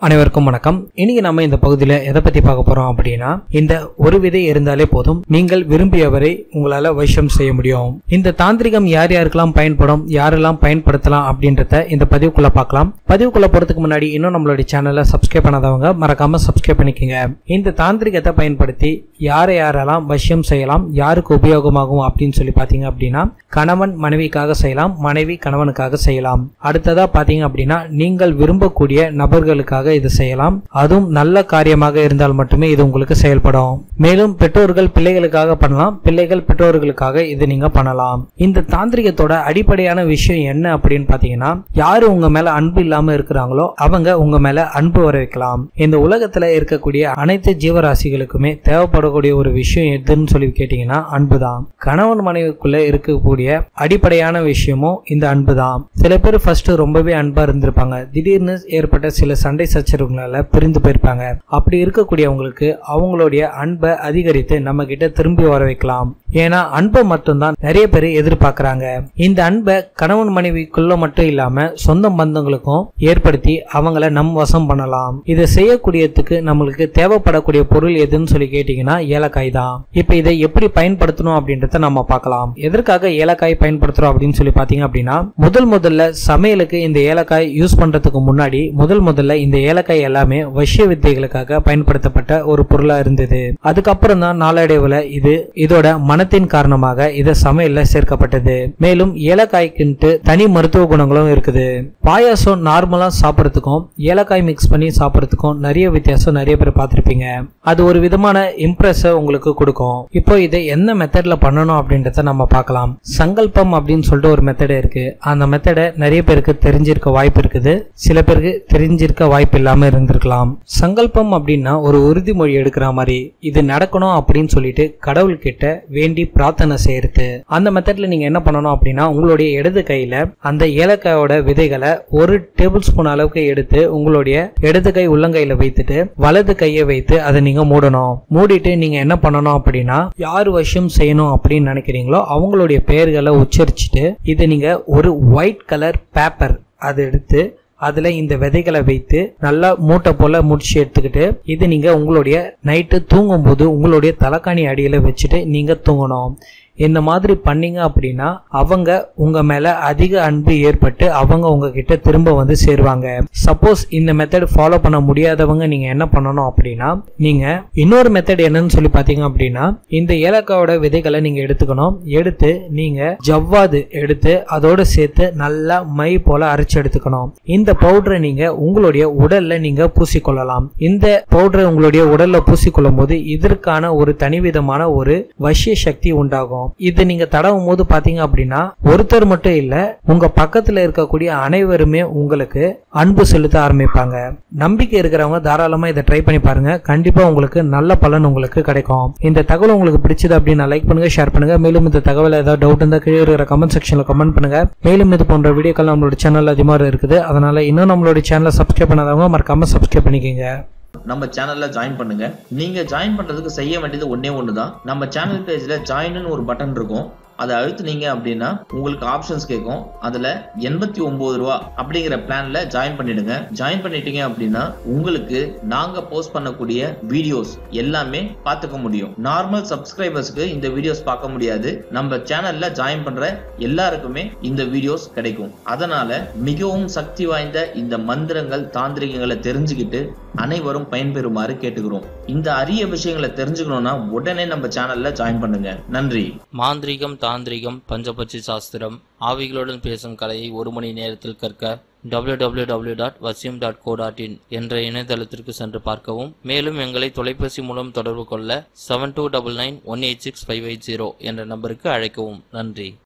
அனைவருக்கும் வணக்கம் இன்னைக்கு நம்ம இந்த பகுதியில் எதை பத்தி பார்க்க போறோம் அப்படின்னா இந்த ஒரு விதை இருந்தாலே போதும் நீங்கள் விரும்பியவரை உங்களால வைஷம் செய்ய முடியும் இந்த தாந்திரிகம் யார் யாருக்கெல்லாம் பயன்படும் யாரெல்லாம் பயன்படுத்தலாம் அப்படின்றத இந்த பதிவுக்குள்ள பார்க்கலாம் பதிவுக்குள்ள போறதுக்கு முன்னாடி இன்னும் நம்மளுடைய சேனலை சப்ஸ்கிரைப் பண்ணாதவங்க மறக்காம சப்ஸ்கிரைப் பண்ணிக்கோங்க இந்த தாந்திரிகத்தை பயன்படுத்தி யாரை யாரெல்லாம் வசியம் செய்யலாம் யாருக்கு உபயோகமாகும் அப்படின்னு சொல்லி பார்த்தீங்க அப்படின்னா கணவன் மனைவிக்காக செய்யலாம் மனைவி கணவனுக்காக செய்யலாம் அடுத்ததா பார்த்தீங்க அப்படின்னா நீங்கள் விரும்பக்கூடிய நபர்களுக்காக இது செய்யலாம் அதுவும் நல்ல காரியமாக இருந்தால் மட்டுமே இது உங்களுக்கு செயல்படும் மேலும் பெற்றோர்கள் பிள்ளைகளுக்காக பண்ணலாம் பிள்ளைகள் பெற்றோர்களுக்காக இது நீங்க பண்ணலாம் இந்த தாந்திரிகத்தோட அடிப்படையான விஷயம் என்ன அப்படின்னு பார்த்தீங்கன்னா யாரு உங்க மேல அன்பு இல்லாம இருக்கிறாங்களோ அவங்க உங்க மேல அன்பு வர வைக்கலாம் இந்த உலகத்துல இருக்கக்கூடிய அனைத்து ஜீவராசிகளுக்குமே தேவைப்படக்கூடிய ஒரு விஷயம் எதுன்னு சொல்லி கேட்டீங்கன்னா அன்பு தான் கணவன் மனைவிக்குள்ள இருக்கக்கூடிய அடிப்படையான விஷயமும் இந்த அன்பு தான் சில பேர் ஃபர்ஸ்ட் ரொம்பவே அன்பா இருந்திருப்பாங்க திடீர்னு ஏற்பட்ட சில சண்டை சச்சரவுகளால பிரிந்து போயிருப்பாங்க அப்படி இருக்கக்கூடியவங்களுக்கு அவங்களுடைய அன்பை அதிகரித்து நம்ம கிட்ட திரும்பி வர வைக்கலாம் ஏன்னா அன்பை மட்டும்தான் நிறைய பேர் எதிர்பார்க்கறாங்க இந்த அன்பை கணவன் மனைவிக்குள்ள மட்டும் இல்லாம சொந்த பந்தங்களுக்கும் ஏற்படுத்தி அவங்கள நம் வசம் பண்ணலாம் இதை செய்யக்கூடியதுக்கு நம்மளுக்கு தேவைப்படக்கூடிய பொருள் எதுன்னு சொல்லி கேட்டீங்கன்னா ஏலக்காய் தான் இப்ப இதை எப்படி பயன்படுத்தணும் அப்படின்றத நம்ம பார்க்கலாம் எதற்காக ஏலக்காய் பயன்படுத்துறோம் அப்படின்னு சொல்லி பாத்தீங்க அப்படின்னா முதல் முதல்ல சமையலுக்கு இந்த ஏலக்காய் யூஸ் பண்றதுக்கு முன்னாடி முதல் முதல்ல இந்த ஏலக்காய் எல்லாமே வசிய வித்தைகளுக்காக பயன்படுத்தப்பட்ட ஒரு பொருளா இருந்தது அதுக்கப்புறம் தான் நாளடைவுல இது இதோட மனத்தின் காரணமாக இதை சமையல்ல சேர்க்கப்பட்டது மேலும் ஏலக்காய்க்குன்ட்டு தனி மருத்துவ குணங்களும் இருக்குது பாயாசம் நார்மலா சாப்பிட்றதுக்கும் ஏலக்காய் மிக்ஸ் பண்ணி சாப்பிட்றதுக்கும் நிறைய வித்தியாசம் நிறைய பேர் பார்த்திருப்பீங்க அது ஒரு விதமான இம்ப்ரெஸை உங்களுக்கு கொடுக்கும் இப்போ இதை எந்த மெத்தட்ல பண்ணணும் அப்படின்றத நம்ம பார்க்கலாம் சங்கல்பம் அப்படின்னு சொல்லிட்டு ஒரு மெத்தட் இருக்கு அந்த மெத்தடை நிறைய பேருக்கு தெரிஞ்சிருக்க வாய்ப்பு இருக்குது சில பேருக்கு தெரிஞ்சிருக்க வாய்ப்பு இல்லாம இருந்திருக்கலாம் சங்கல்பம் அப்படின்னா ஒரு உறுதிமொழி எடுக்கிற மாதிரி இது நடக்கணும் அப்படின்னு சொல்லிட்டு கடவுள்கிட்ட வேண்டி பிரார்த்தனை செய்யறது அந்த மெத்தட்ல நீங்க என்ன பண்ணணும் அப்படின்னா உங்களுடைய இடது கையில அந்த ஏலக்காயோட விதைகளை ஒரு டேபிள் ஸ்பூன் அளவுக்கு எடுத்து உங்களுடைய இடது கை உள்ளங்கையில வைத்துட்டு வலது கையை வைத்து அதை நீங்க மூடணும் மூடிட்டு நீங்க என்ன பண்ணணும் அப்படின்னா யார் வசியம் செய்யணும் அப்படின்னு நினைக்கிறீங்களோ அவங்களுடைய பெயர்களை உச்சரிச்சுட்டு இதை நீங்க ஒரு ஒயிட் கலர் பேப்பர் அதை எடுத்து அதுல இந்த விதைகளை வைத்து நல்லா மூட்டை போல முடிச்சு எடுத்துக்கிட்டு இது நீங்க உங்களுடைய நைட்டு தூங்கும்போது உங்களுடைய தலைக்காணி அடியில வச்சுட்டு நீங்க தூங்கணும் இந்த மாதிரி பண்ணீங்க அப்படின்னா அவங்க உங்க மேல அதிக அன்பு ஏற்பட்டு அவங்க உங்ககிட்ட திரும்ப வந்து சேருவாங்க சப்போஸ் இந்த மெத்தட் ஃபாலோ பண்ண முடியாதவங்க நீங்க என்ன பண்ணணும் அப்படின்னா நீங்க இன்னொரு மெத்தட் என்னன்னு சொல்லி பாத்தீங்க அப்படின்னா இந்த ஏலக்காயோட விதைகளை நீங்க எடுத்துக்கணும் எடுத்து நீங்க ஜவ்வாது எடுத்து அதோட சேர்த்து நல்லா மை போல அரைச்சு எடுத்துக்கணும் இந்த பவுடரை நீங்க உங்களுடைய உடல்ல நீங்க பூசிக்கொள்ளலாம் இந்த பவுடரை உங்களுடைய உடல்ல பூசிக்கொள்ளும் போது இதற்கான ஒரு தனிவிதமான ஒரு வசிய சக்தி உண்டாகும் இது நீங்க தடவும் போது பாத்தீங்க அப்படின்னா ஒருத்தர் மட்டும் இல்ல உங்க பக்கத்துல இருக்கக்கூடிய அனைவருமே உங்களுக்கு அன்பு செலுத்த ஆரம்பிப்பாங்க நம்பிக்கை இருக்கிறவங்க தாராளமா இதை ட்ரை பண்ணி பாருங்க கண்டிப்பா உங்களுக்கு நல்ல பலன் உங்களுக்கு கிடைக்கும் இந்த தகவல் உங்களுக்கு பிடிச்சது அப்படின்னா லைக் பண்ணுங்க ஷேர் பண்ணுங்க மேலும் இந்த தகவல் ஏதாவது டவுட் இருந்தால் கீழே இருக்கிற கமெண்ட் செக்ஷன்ல கமெண்ட் பண்ணுங்க மேலும் இது போன்ற வீடியோக்கள் நம்மளோட சேனல் அதிகமாக இருக்குது அதனால இன்னும் நம்மளோட சேனலை சப்ஸ்கிரைப் பண்ணாதவங்க மறக்காம சப்ஸ்கிரைப் பண்ணிக்கோங்க நம்ம சேனல்ல ஜாயின் பண்ணுங்க நீங்க ஜாயின் பண்றதுக்கு செய்ய வேண்டியது ஒன்னே ஒண்ணுதான் நம்ம சேனல் பேஜ்ல ஜாயின்னு ஒரு பட்டன் இருக்கும் அதை அழுத்துனீங்க அப்படின்னா உங்களுக்கு ஆப்ஷன்ஸ் கேட்கும் அதுல எண்பத்தி ஒன்பது ரூபா அப்படிங்கிற பிளான்ல ஜாயின் பண்ணிடுங்க ஜாயின் பண்ணிட்டீங்க அப்படின்னா உங்களுக்கு நாங்க போஸ்ட் பண்ணக்கூடிய வீடியோஸ் எல்லாமே பார்த்துக்க முடியும் நார்மல் சப்ஸ்கிரைபர்ஸ்க்கு இந்த வீடியோஸ் பார்க்க முடியாது நம்ம சேனல்ல ஜாயின் பண்ற எல்லாருக்குமே இந்த வீடியோஸ் கிடைக்கும் அதனால மிகவும் சக்தி வாய்ந்த இந்த மந்திரங்கள் தாந்திரிகங்களை தெரிஞ்சுக்கிட்டு அனைவரும் பயன்பெறுமாறு கேட்டுக்கிறோம் இந்த அரிய விஷயங்களை தெரிஞ்சுக்கணும்னா உடனே நம்ம சேனல்ல ஜாயின் பண்ணுங்க நன்றி மாந்திரீகம் தாந்திரிகம் பஞ்சபட்சி சாஸ்திரம் ஆவிகளுடன் பேசும் கலையை ஒரு மணி நேரத்தில் கற்க www.vasim.co.in டாட் வசியம் டாட் கோ டாட் இன் என்ற இணையதளத்திற்கு சென்று பார்க்கவும் மேலும் எங்களை தொலைபேசி மூலம் தொடர்பு கொள்ள seven two double nine one eight six five eight zero என்ற நம்பருக்கு அழைக்கவும் நன்றி